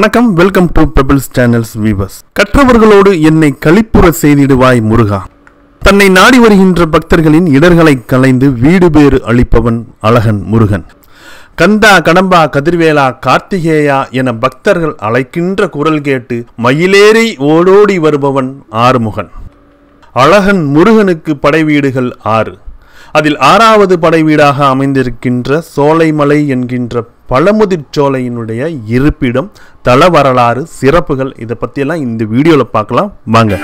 வணக்கம் welcome to Pebbles channels viewers கற்றவர்களோடு என்னை களிப்புற செய்திடுவாய் முருகா தன்னை நாடி வருகின்ற பக்தர்களின் இடர்களை களைந்து வீடு பேறு அளிப்பவன் அழகன் முருகன் கந்தா கடம்பா கதிர்வேலா கார்த்திகேயா என பக்தர்கள் அழைக்கின்ற குரல் கேட்டு மயிலேறி ஓடோடி வருபவன் ஆறுமுகன் அழகன் முருகனுக்கு படைவீடுகள் ஆறு அதில் ஆறாவது படைவீடாக அமைந்திருக்கின்ற சோலைமலை என்கின்ற பழமுதிர் சோலையினுடைய இருப்பிடம் தல வரலாறு சிறப்புகள் இதை பற்றியெல்லாம் இந்த வீடியோவில் பார்க்கலாம் வாங்க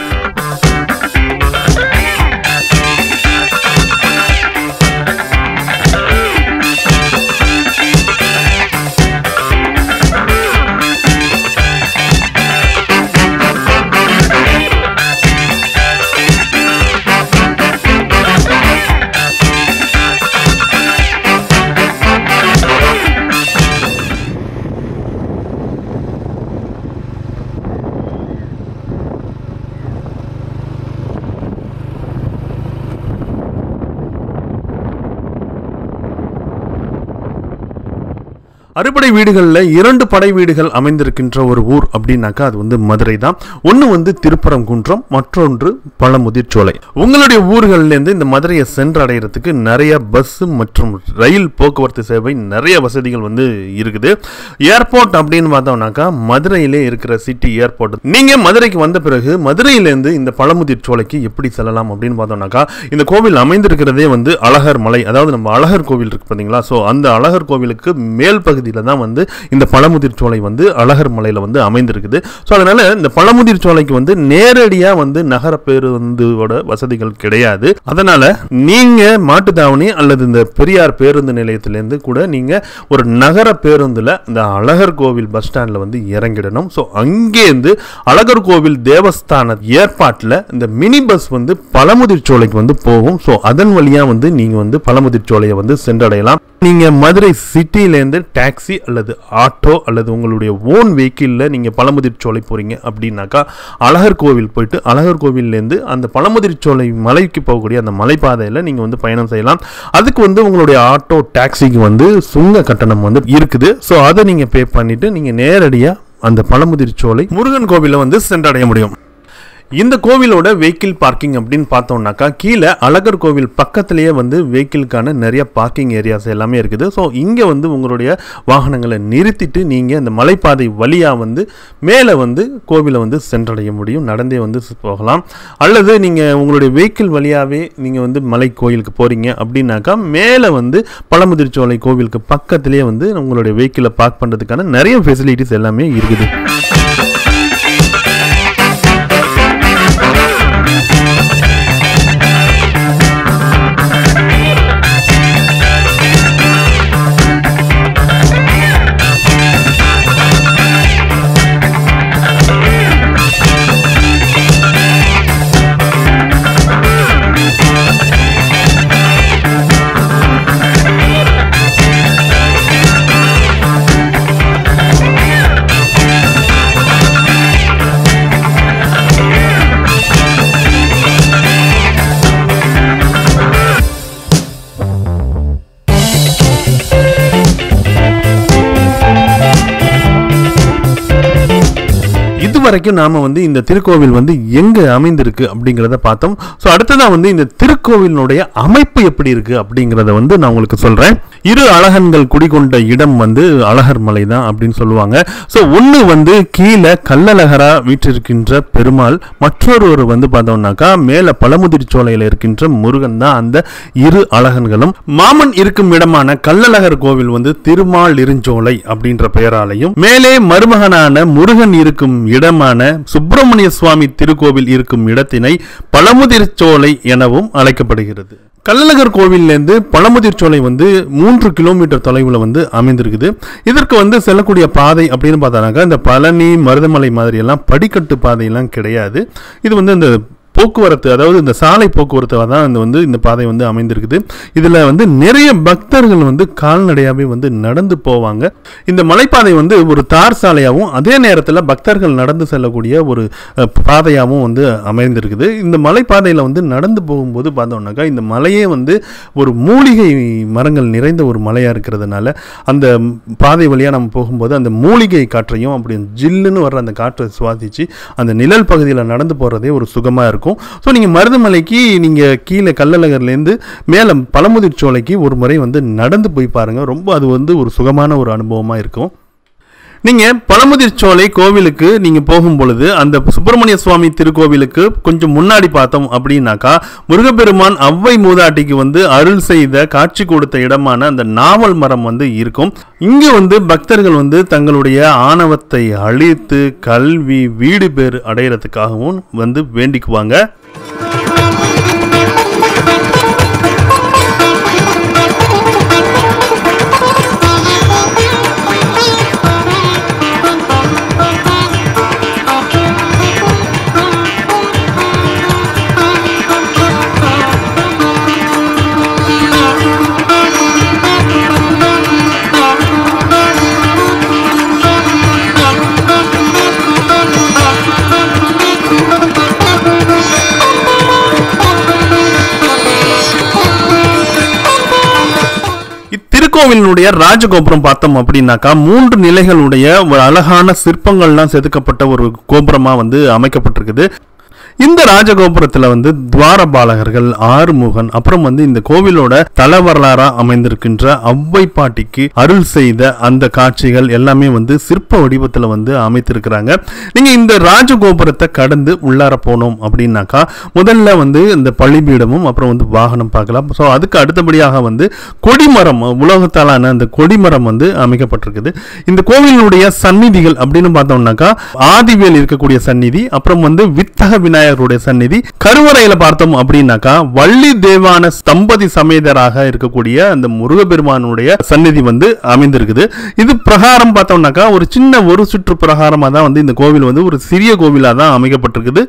அறுபடை வீடுகளில் இரண்டு படை வீடுகள் அமைந்திருக்கின்ற ஒரு ஊர் அப்படின்னாக்கா அது வந்து மதுரை தான் ஒன்று வந்து திருப்பரங்குன்றம் மற்றொன்று பழமுதிர்ச்சோலை உங்களுடைய ஊர்கள்லேருந்து இந்த மதுரையை சென்றடைகிறதுக்கு நிறைய பஸ் மற்றும் ரயில் போக்குவரத்து சேவை நிறைய வசதிகள் வந்து இருக்குது ஏர்போர்ட் அப்படின்னு பார்த்தோம்னாக்கா மதுரையிலே இருக்கிற சிட்டி ஏர்போர்ட் நீங்கள் மதுரைக்கு வந்த பிறகு மதுரையிலேருந்து இந்த பழமுதிர்ச்சோலைக்கு எப்படி செல்லலாம் அப்படின்னு பார்த்தோம்னாக்கா இந்த கோவில் அமைந்திருக்கிறதே வந்து அழகர் மலை அதாவது நம்ம அழகர் கோவில் இருக்கு பார்த்தீங்களா ஸோ அந்த அழகர் கோவிலுக்கு மேல் பகுதியில் தான் வந்து இந்த பழமுதிர் சோலை வந்து அழகர் மலையில் வந்து அமைந்திருக்குது ஸோ அதனால இந்த பழமுதிர் சோலைக்கு வந்து நேரடியாக வந்து நகர பேருந்தோட வசதிகள் கிடையாது அதனால நீங்க மாட்டுத்தாவணி அல்லது இந்த பெரியார் பேருந்து நிலையத்திலேருந்து கூட நீங்க ஒரு நகர பேருந்துல இந்த அழகர் கோவில் பஸ் ஸ்டாண்ட்ல வந்து இறங்கிடணும் ஸோ அங்கேருந்து அழகர் கோவில் தேவஸ்தான ஏற்பாட்டில் இந்த மினி பஸ் வந்து பழமுதிர் சோலைக்கு வந்து போகும் ஸோ அதன் வழியா வந்து நீங்க வந்து பழமுதிர் சோலையை வந்து சென்றடையலாம் நீங்க மதுரை சிட்டிலேருந்து டாக்ஸி அல்லது ஆட்டோ அல்லது உங்களுடைய ஓன் வெஹிக்கிளில் நீங்கள் பழமுதிர் சோலை போகிறீங்க அப்படின்னாக்கா அழகர் கோவில் போயிட்டு அழகர் கோவில்லேருந்து அந்த பழமுதிர் சோலை மலைக்கு போகக்கூடிய அந்த மலைப்பாதையில் நீங்கள் வந்து பயணம் செய்யலாம் அதுக்கு வந்து உங்களுடைய ஆட்டோ டாக்ஸிக்கு வந்து சுங்க கட்டணம் வந்து இருக்குது ஸோ அதை நீங்கள் பே பண்ணிவிட்டு நீங்கள் நேரடியாக அந்த பழமுதிர் சோலை முருகன் கோவிலில் வந்து சென்றடைய முடியும் இந்த கோவிலோட வெஹிக்கிள் பார்க்கிங் அப்படின்னு பார்த்தோம்னாக்கா கீழே அழகர் கோவில் பக்கத்திலேயே வந்து வெஹிக்கிளுக்கான நிறைய பார்க்கிங் ஏரியாஸ் எல்லாமே இருக்குது ஸோ இங்கே வந்து உங்களுடைய வாகனங்களை நிறுத்திட்டு நீங்கள் இந்த மலைப்பாதை வழியாக வந்து மேலே வந்து கோவிலை வந்து சென்றடைய முடியும் நடந்தே வந்து போகலாம் அல்லது நீங்கள் உங்களுடைய வெஹிக்கிள் வழியாகவே நீங்கள் வந்து மலை கோயிலுக்கு போகிறீங்க அப்படின்னாக்கா மேலே வந்து பழமுதிர்ச்சோலை கோவிலுக்கு பக்கத்திலேயே வந்து உங்களுடைய வெஹிக்கிளை பார்க் பண்ணுறதுக்கான நிறைய ஃபெசிலிட்டிஸ் எல்லாமே இருக்குது இதுவரைக்கும் நாம வந்து இந்த திருக்கோவில் வந்து எங்க அமைந்திருக்கு அப்படிங்கிறத பார்த்தோம் ஸோ அடுத்ததான் வந்து இந்த திருக்கோவிலினுடைய அமைப்பு எப்படி இருக்கு அப்படிங்கிறத வந்து நான் உங்களுக்கு சொல்றேன் இரு அழகன்கள் குடிகொண்ட இடம் வந்து அழகர் மலை தான் அப்படின்னு சொல்லுவாங்க ஸோ ஒன்று வந்து கீழே கல்லழகரா வீற்றிருக்கின்ற பெருமாள் மற்றொரு வந்து பார்த்தோம்னாக்கா மேலே பழமுதிர் சோலையில் இருக்கின்ற முருகன் தான் அந்த இரு அழகன்களும் மாமன் இருக்கும் இடமான கல்லழகர் கோவில் வந்து திருமால் இருஞ்சோலை அப்படின்ற பெயராலையும் மேலே மருமகனான முருகன் இருக்கும் இடமான சுப்பிரமணிய சுவாமி திருக்கோவில் இருக்கும் இடத்தினை பழமுதிர் சோலை எனவும் அழைக்கப்படுகிறது கள்ளழகர் கோவில்லேருந்து பழமுதிர் சோலை வந்து மூன்று கிலோமீட்டர் தொலைவில் வந்து அமைந்திருக்குது இதற்கு வந்து செல்லக்கூடிய பாதை அப்படின்னு பார்த்தானாக்கா இந்த பழனி மருதமலை மாதிரி எல்லாம் படிக்கட்டு பாதையெல்லாம் கிடையாது இது வந்து இந்த போக்குவரத்து அதாவது இந்த சாலை போக்குவரத்து தான் இந்த வந்து இந்த பாதை வந்து அமைந்திருக்குது இதில் வந்து நிறைய பக்தர்கள் வந்து கால்நடையாகவே வந்து நடந்து போவாங்க இந்த மலைப்பாதை வந்து ஒரு தார் சாலையாகவும் அதே நேரத்தில் பக்தர்கள் நடந்து செல்லக்கூடிய ஒரு அஹ், பாதையாகவும் வந்து அமைந்திருக்குது இந்த மலைப்பாதையில் வந்து நடந்து போகும்போது பார்த்தோம்னாக்கா இந்த மலையே வந்து ஒரு மூலிகை மரங்கள் நிறைந்த ஒரு மலையாக இருக்கிறதுனால அந்த பாதை வழியாக நம்ம போகும்போது அந்த மூலிகை காற்றையும் அப்படி ஜில்லுன்னு வர்ற அந்த காற்றை சுவாசித்து அந்த நிழல் பகுதியில் நடந்து போகிறதே ஒரு சுகமாக இருக்கும் ஸோ நீங்கள் மருதமலைக்கு நீங்கள் கீழே கள்ளழகர்லேருந்து மேலே பழமுதிர் சோலைக்கு ஒரு முறை வந்து நடந்து போய் பாருங்கள் ரொம்ப அது வந்து ஒரு சுகமான ஒரு அனுபவமாக இருக்கும் நீங்க பழமுதிர் சோலை கோவிலுக்கு நீங்க போகும் பொழுது அந்த சுப்பிரமணிய சுவாமி திருக்கோவிலுக்கு கொஞ்சம் முன்னாடி பார்த்தோம் அப்படின்னாக்கா முருகப்பெருமான் அவ்வை மூதாட்டிக்கு வந்து அருள் செய்த காட்சி கொடுத்த இடமான அந்த நாவல் மரம் வந்து இருக்கும் இங்க வந்து பக்தர்கள் வந்து தங்களுடைய ஆணவத்தை அழித்து கல்வி வீடு பேர் அடையிறதுக்காகவும் வந்து வேண்டிக்குவாங்க இத்திருக்கோவிலினுடைய ராஜகோபுரம் பார்த்தோம் அப்படின்னாக்கா மூன்று நிலைகளுடைய ஒரு அழகான சிற்பங்கள்லாம் செதுக்கப்பட்ட ஒரு கோபுரமா வந்து அமைக்கப்பட்டிருக்குது இந்த ராஜகோபுரத்துல வந்து துவாரபாலகர்கள் ஆறுமுகன் அப்புறம் வந்து இந்த கோவிலோட தல வரலாறா அமைந்திருக்கின்ற அவ்வை பாட்டிக்கு அருள் செய்த அந்த காட்சிகள் எல்லாமே வந்து சிற்ப வடிவத்துல வந்து அமைத்திருக்கிறாங்க நீங்க இந்த ராஜகோபுரத்தை கடந்து உள்ளார போனோம் அப்படின்னாக்கா முதல்ல வந்து இந்த பள்ளிபீடமும் அப்புறம் வந்து வாகனம் பார்க்கலாம் ஸோ அதுக்கு அடுத்தபடியாக வந்து கொடிமரம் உலகத்தாலான அந்த கொடிமரம் வந்து அமைக்கப்பட்டிருக்குது இந்த கோவிலினுடைய சந்நிதிகள் அப்படின்னு பார்த்தோம்னாக்கா ஆதிவேல் இருக்கக்கூடிய சந்நிதி அப்புறம் வந்து வித்தக விநாயகருடைய சந்நிதி கருவறையில பார்த்தோம் அப்படின்னாக்கா வள்ளி தேவான தம்பதி சமேதராக இருக்கக்கூடிய அந்த முருகப்பெருமானுடைய சந்நிதி வந்து அமைந்திருக்குது இது பிரகாரம் பார்த்தோம்னாக்கா ஒரு சின்ன ஒரு சுற்று பிரகாரமாக தான் வந்து இந்த கோவில் வந்து ஒரு சிறிய கோவிலாக தான் அமைக்கப்பட்டிருக்குது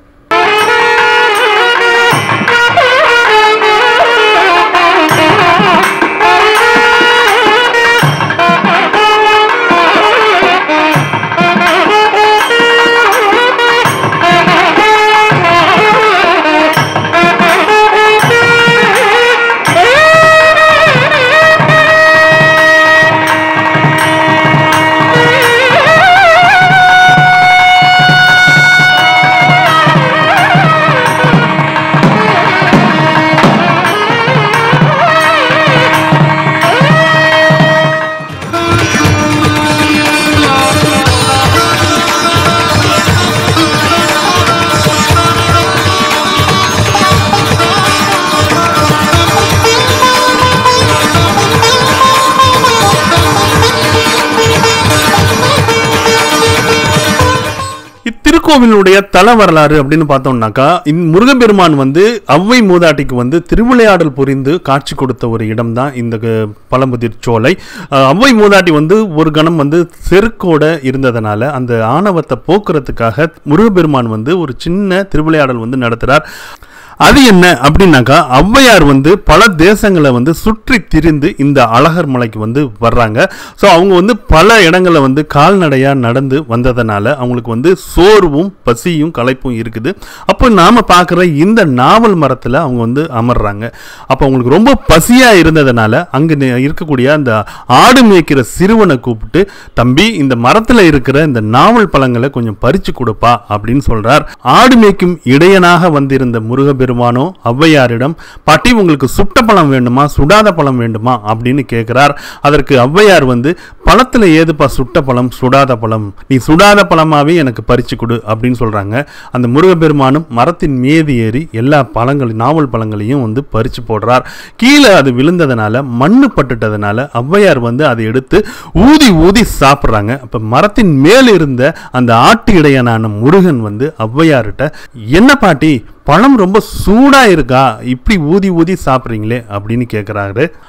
இத்திருக்கோவிலுடைய தல வரலாறு அப்படின்னு பார்த்தோம்னாக்கா இந்த முருகப்பெருமான் வந்து அவ்வை மூதாட்டிக்கு வந்து திருவிளையாடல் புரிந்து காட்சி கொடுத்த ஒரு இடம் தான் இந்த க- பழமுதிர் சோலை அஹ், அவ்வை மூதாட்டி வந்து ஒரு கணம் வந்து செருக்கோட இருந்ததனால அந்த ஆணவத்தை போக்குறதுக்காக முருகப்பெருமான் வந்து ஒரு சின்ன திருவிளையாடல் வந்து நடத்துறார் அது என்ன அப்படின்னாக்கா ஔவையார் வந்து பல தேசங்களை வந்து சுற்றி திரிந்து இந்த அழகர் மலைக்கு வந்து வர்றாங்க ஸோ அவங்க வந்து பல இடங்களை வந்து கால்நடையாக நடந்து வந்ததனால அவங்களுக்கு வந்து சோர்வும் பசியும் களைப்பும் இருக்குது அப்போ நாம் பார்க்குற இந்த நாவல் மரத்தில் அவங்க வந்து அமர்றாங்க அப்போ அவங்களுக்கு ரொம்ப பசியாக இருந்ததுனால அங்கே இருக்கக்கூடிய அந்த ஆடு மேய்க்கிற சிறுவனை கூப்பிட்டு தம்பி இந்த மரத்தில் இருக்கிற இந்த நாவல் பழங்களை கொஞ்சம் பறிச்சு கொடுப்பா அப்படின்னு சொல்றார் ஆடு மேய்க்கும் இடையனாக வந்திருந்த முருகப்பெருமானோ ஔவையாரிடம் பாட்டி உங்களுக்கு சுட்ட பழம் வேண்டுமா சுடாத பழம் வேண்டுமா அப்படின்னு கேட்கிறார் அதற்கு ஔவையார் வந்து பழத்துல ஏதுப்பா சுட்ட பழம் சுடாத பழம் நீ சுடாத பழமாவே எனக்கு பறிச்சு கொடு அப்படின்னு சொல்றாங்க அந்த முருகப்பெருமானும் மரத்தின் மீது ஏறி எல்லா பழங்களையும் நாவல் பழங்களையும் வந்து பறிச்சு போடுறார் கீழே அது விழுந்ததுனால மண்ணு பட்டுட்டதுனால ஔவையார் வந்து அதை எடுத்து ஊதி ஊதி சாப்பிட்றாங்க அப்ப மரத்தின் மேல் இருந்த அந்த ஆட்டு இடையனான முருகன் வந்து ஔவையார்கிட்ட என்ன பாட்டி பழம் ரொம்ப சூடா இருக்கா இப்படி ஊதி ஊதி சாப்பிட்றீங்களே அப்படின்னு கேட்குறாரு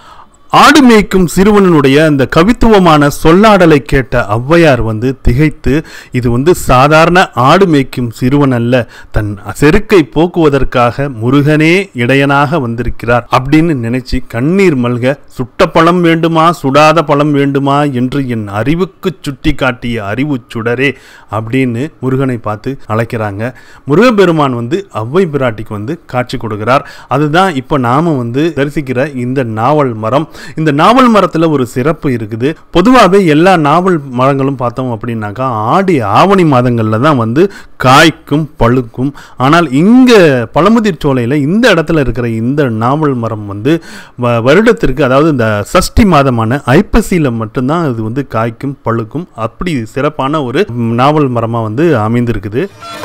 ஆடு மேய்க்கும் சிறுவனுடைய அந்த கவித்துவமான சொல்லாடலை கேட்ட ஔவையார் வந்து திகைத்து இது வந்து சாதாரண ஆடு மேய்க்கும் சிறுவன் அல்ல தன் செருக்கை போக்குவதற்காக முருகனே இடையனாக வந்திருக்கிறார் அப்படின்னு நினைச்சு கண்ணீர் மல்க சுட்ட பழம் வேண்டுமா சுடாத பழம் வேண்டுமா என்று என் அறிவுக்கு சுட்டி காட்டிய அறிவு சுடரே அப்படின்னு முருகனை பார்த்து அழைக்கிறாங்க முருகப்பெருமான் வந்து ஔவை பிராட்டிக்கு வந்து காட்சி கொடுக்கிறார் அதுதான் இப்போ நாம வந்து தரிசிக்கிற இந்த நாவல் மரம் இந்த நாவல் மரத்தில் ஒரு சிறப்பு இருக்குது பொதுவாகவே எல்லா நாவல் மரங்களும் பார்த்தோம் அப்படின்னாக்கா ஆடி ஆவணி மாதங்களில் தான் வந்து காய்க்கும் பழுக்கும் ஆனால் இங்கே பழமுதிர் சோலையில் இந்த இடத்துல இருக்கிற இந்த நாவல் மரம் வந்து வ- வருடத்திற்கு அதாவது இந்த சஷ்டி மாதமான ஐப்பசியில் மட்டும்தான் இது வந்து காய்க்கும் பழுக்கும் அப்படி சிறப்பான ஒரு ம், நாவல் மரமாக வந்து அமைந்திருக்குது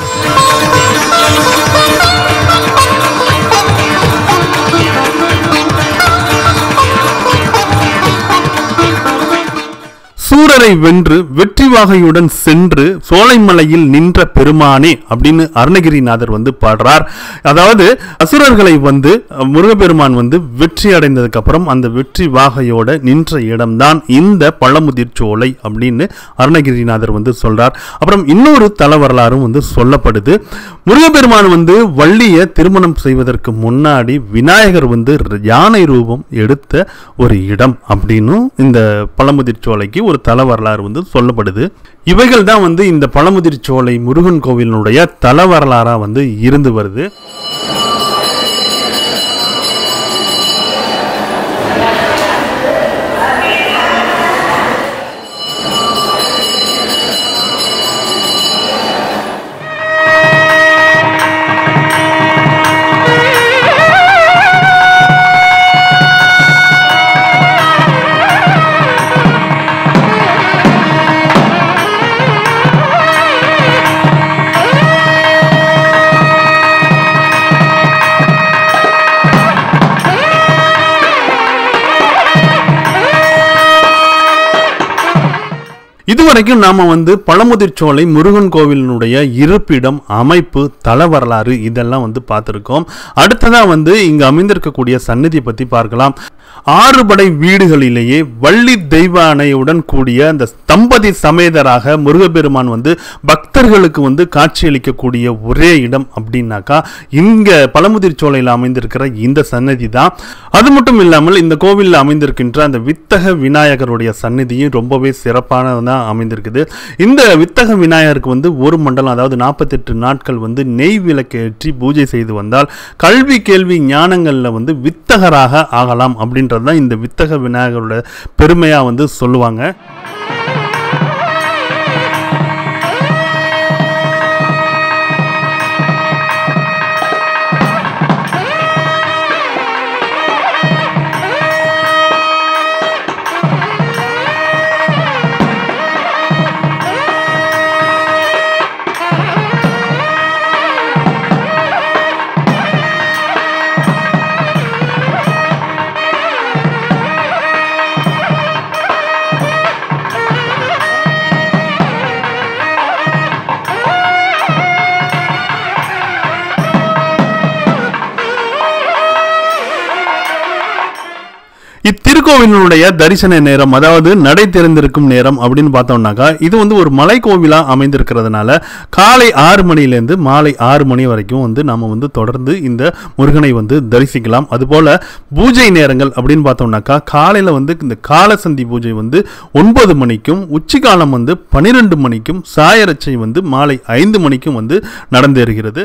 சூரரை வென்று வெற்றி வாகையுடன் சென்று சோலைமலையில் நின்ற பெருமானே அப்படின்னு அருணகிரிநாதர் வந்து பாடுறார் அதாவது அசுரர்களை வந்து அஹ், முருகப்பெருமான் வந்து வெற்றி அடைந்ததுக்கு அப்புறம் அந்த வெற்றி வாகையோட நின்ற இடம்தான் இந்த பழமுதிர் சோலை அப்படின்னு அருணகிரிநாதர் வந்து சொல்றார் அப்புறம் இன்னொரு தல வரலாறும் வந்து சொல்லப்படுது முருகப்பெருமான் வந்து வள்ளியை திருமணம் செய்வதற்கு முன்னாடி விநாயகர் வந்து யானை ரூபம் எடுத்த ஒரு இடம் அப்படின்னும் இந்த பழமுதிர் சோலைக்கு ஒரு தல வரலாறு வந்து சொல்லப்படுது இவைகள் தான் வந்து இந்த பழமுதிர் சோலை முருகன் கோவிலினுடைய தல வரலாறா வந்து இருந்து வருது இதுவரைக்கும் நாம வந்து பழமுதிர் சோலை முருகன் கோவிலினுடைய இருப்பிடம் அமைப்பு தல வரலாறு இதெல்லாம் வந்து பார்த்துருக்கோம் அடுத்ததா வந்து இங்க அமைந்திருக்கக்கூடிய சந்நிதி பத்தி பார்க்கலாம் ஆறு படை வீடுகளிலேயே வள்ளி தெய்வ அணையுடன் கூடிய அந்த தம்பதி சமேதராக முருகப்பெருமான் வந்து பக்தர்களுக்கு வந்து காட்சியளிக்கக்கூடிய ஒரே இடம் அப்படின்னாக்கா இங்க பழமுதிர் சோலையில் அமைந்திருக்கிற இந்த சன்னதி தான் அது மட்டும் இல்லாமல் இந்த கோவிலில் அமைந்திருக்கின்ற அந்த வித்தக விநாயகருடைய சந்நிதியும் ரொம்பவே சிறப்பானதாக அமைந்திருக்குது இந்த வித்தக விநாயகருக்கு வந்து ஒரு மண்டலம் அதாவது நாற்பத்தெட்டு நாட்கள் வந்து நெய் விளக்கேற்றி பூஜை செய்து வந்தால் கல்வி கேள்வி ஞானங்களில் வந்து வித்தகராக ஆகலாம் அப்படின்றது தான் இந்த வித்தக விநாயகரோட பெருமையாக வந்து சொல்லுவாங்க இத்திருக்கோவிலினுடைய தரிசன நேரம் அதாவது நடை திறந்திருக்கும் நேரம் அப்படின்னு பார்த்தோம்னாக்கா இது வந்து ஒரு மலை கோவிலா அமைந்திருக்கிறதுனால காலை ஆறு மணிலேருந்து மாலை ஆறு மணி வரைக்கும் வந்து நாம வந்து தொடர்ந்து இந்த முருகனை வந்து தரிசிக்கலாம் அதுபோல பூஜை நேரங்கள் அப்படின்னு பார்த்தோம்னாக்கா காலையில வந்து இந்த காலசந்தி பூஜை வந்து ஒன்பது மணிக்கும் உச்சிகாலம் வந்து பன்னிரெண்டு மணிக்கும் சாயரட்சை வந்து மாலை ஐந்து மணிக்கும் வந்து நடந்தேறுகிறது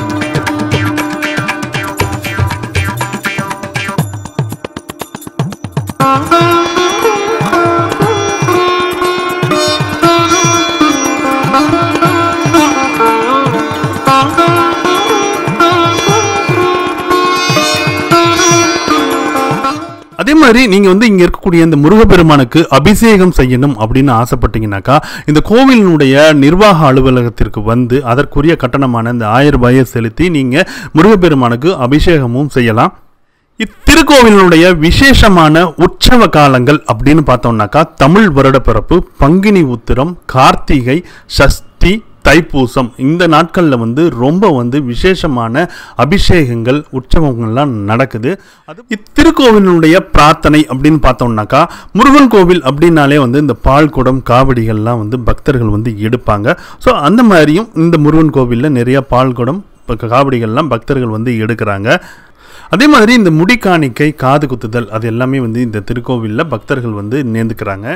அதே மாதிரி நீங்க வந்து இங்க இருக்கக்கூடிய இந்த முருகப்பெருமானுக்கு அபிஷேகம் செய்யணும் அப்படின்னு ஆசைப்பட்டீங்கன்னாக்கா இந்த கோவிலினுடைய நிர்வாக அலுவலகத்திற்கு வந்து அதற்குரிய கட்டணமான இந்த ஆயிரம் ரூபாயை செலுத்தி நீங்க முருகப்பெருமானுக்கு அபிஷேகமும் செய்யலாம் இத்திருக்கோவிலினுடைய விசேஷமான உற்சவ காலங்கள் அப்படின்னு பார்த்தோம்னாக்கா தமிழ் வருடப்பிறப்பு பங்குனி உத்திரம் கார்த்திகை சஷ்டி தைப்பூசம் இந்த நாட்களில் வந்து ரொம்ப வந்து விசேஷமான அபிஷேகங்கள் உற்சவங்கள்லாம் நடக்குது அது இத்திருக்கோவிலுடைய பிரார்த்தனை அப்படின்னு பார்த்தோம்னாக்கா முருகன் கோவில் அப்படின்னாலே வந்து இந்த பால் குடம் காவடிகள்லாம் வந்து பக்தர்கள் வந்து எடுப்பாங்க ஸோ அந்த மாதிரியும் இந்த முருகன் கோவிலில் நிறைய பால் குடம் இப்போ காவடிகள்லாம் பக்தர்கள் வந்து எடுக்கிறாங்க அதே மாதிரி இந்த முடிக்காணிக்கை காது குத்துதல் அது எல்லாமே வந்து இந்த திருக்கோவிலில் பக்தர்கள் வந்து நேர்ந்துக்கிறாங்க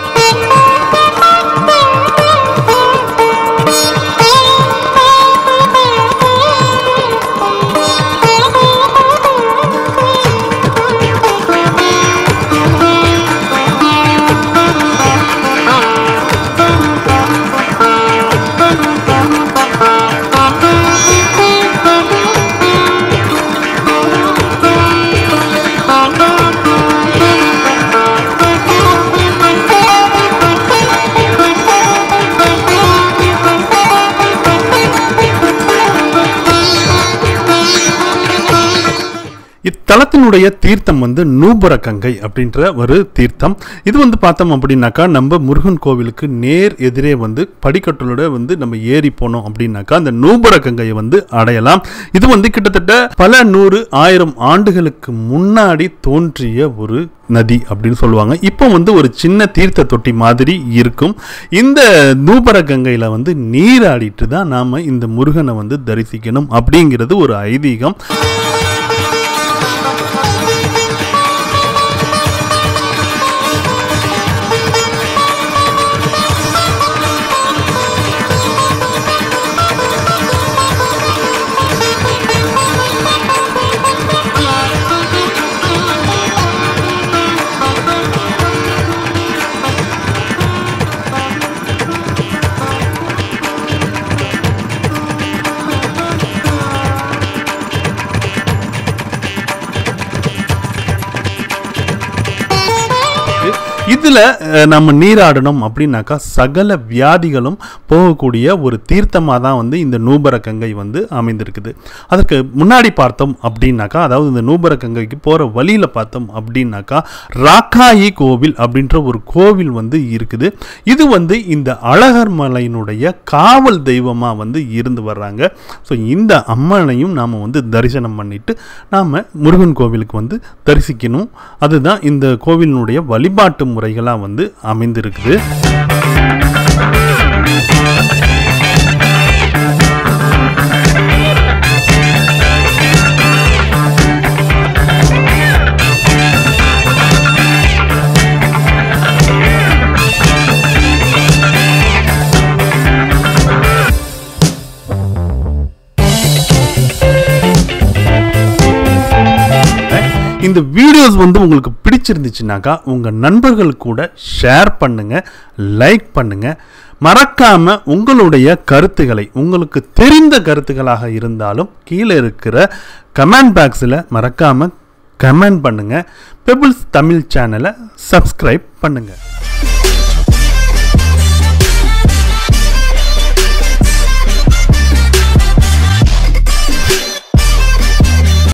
இத்தலத்தினுடைய தீர்த்தம் வந்து நூபுர கங்கை அப்படின்ற ஒரு தீர்த்தம் இது வந்து பார்த்தோம் அப்படின்னாக்கா நம்ம முருகன் கோவிலுக்கு நேர் எதிரே வந்து படிக்கட்டலோட வந்து நம்ம ஏறி போனோம் அப்படின்னாக்கா அந்த நூபுர கங்கையை வந்து அடையலாம் இது வந்து கிட்டத்தட்ட பல நூறு ஆயிரம் ஆண்டுகளுக்கு முன்னாடி தோன்றிய ஒரு நதி அப்படின்னு சொல்லுவாங்க இப்போ வந்து ஒரு சின்ன தீர்த்த தொட்டி மாதிரி இருக்கும் இந்த நூபர கங்கையில் வந்து நீராடிட்டு தான் நாம் இந்த முருகனை வந்து தரிசிக்கணும் அப்படிங்கிறது ஒரு ஐதீகம் இதுல அஹ், நம்ம நீராடணும் அப்படின்னாக்கா சகல வியாதிகளும் போகக்கூடிய ஒரு தீர்த்தமாக தான் வந்து இந்த நூபர கங்கை வந்து அமைந்திருக்குது அதற்கு முன்னாடி பார்த்தோம் அப்படின்னாக்கா அதாவது இந்த நூபர கங்கைக்கு போகிற வழியில் பார்த்தோம் அப்படின்னாக்கா ராக்காயி கோவில் அப்படின்ற ஒரு கோவில் வந்து இருக்குது இது வந்து இந்த அழகர் மலையினுடைய காவல் தெய்வமாக வந்து இருந்து வர்றாங்க ஸோ இந்த அம்மனையும் நாம் வந்து தரிசனம் பண்ணிட்டு நாம் முருகன் கோவிலுக்கு வந்து தரிசிக்கணும் அதுதான் இந்த கோவிலினுடைய வழிபாட்டு முறைகளாக வந்து அமைந்திருக்குது இந்த வீடியோஸ் வந்து உங்களுக்கு பிடிச்சிருந்துச்சுனாக்கா உங்கள் நண்பர்கள் கூட ஷேர் பண்ணுங்க லைக் பண்ணுங்க மறக்காம உங்களுடைய கருத்துக்களை உங்களுக்கு தெரிந்த கருத்துக்களாக இருந்தாலும் கீழே இருக்கிற கமெண்ட் பாக்ஸில் மறக்காம கமெண்ட் பண்ணுங்க பெபிள்ஸ் தமிழ் சேனலை சப்ஸ்கிரைப் பண்ணுங்க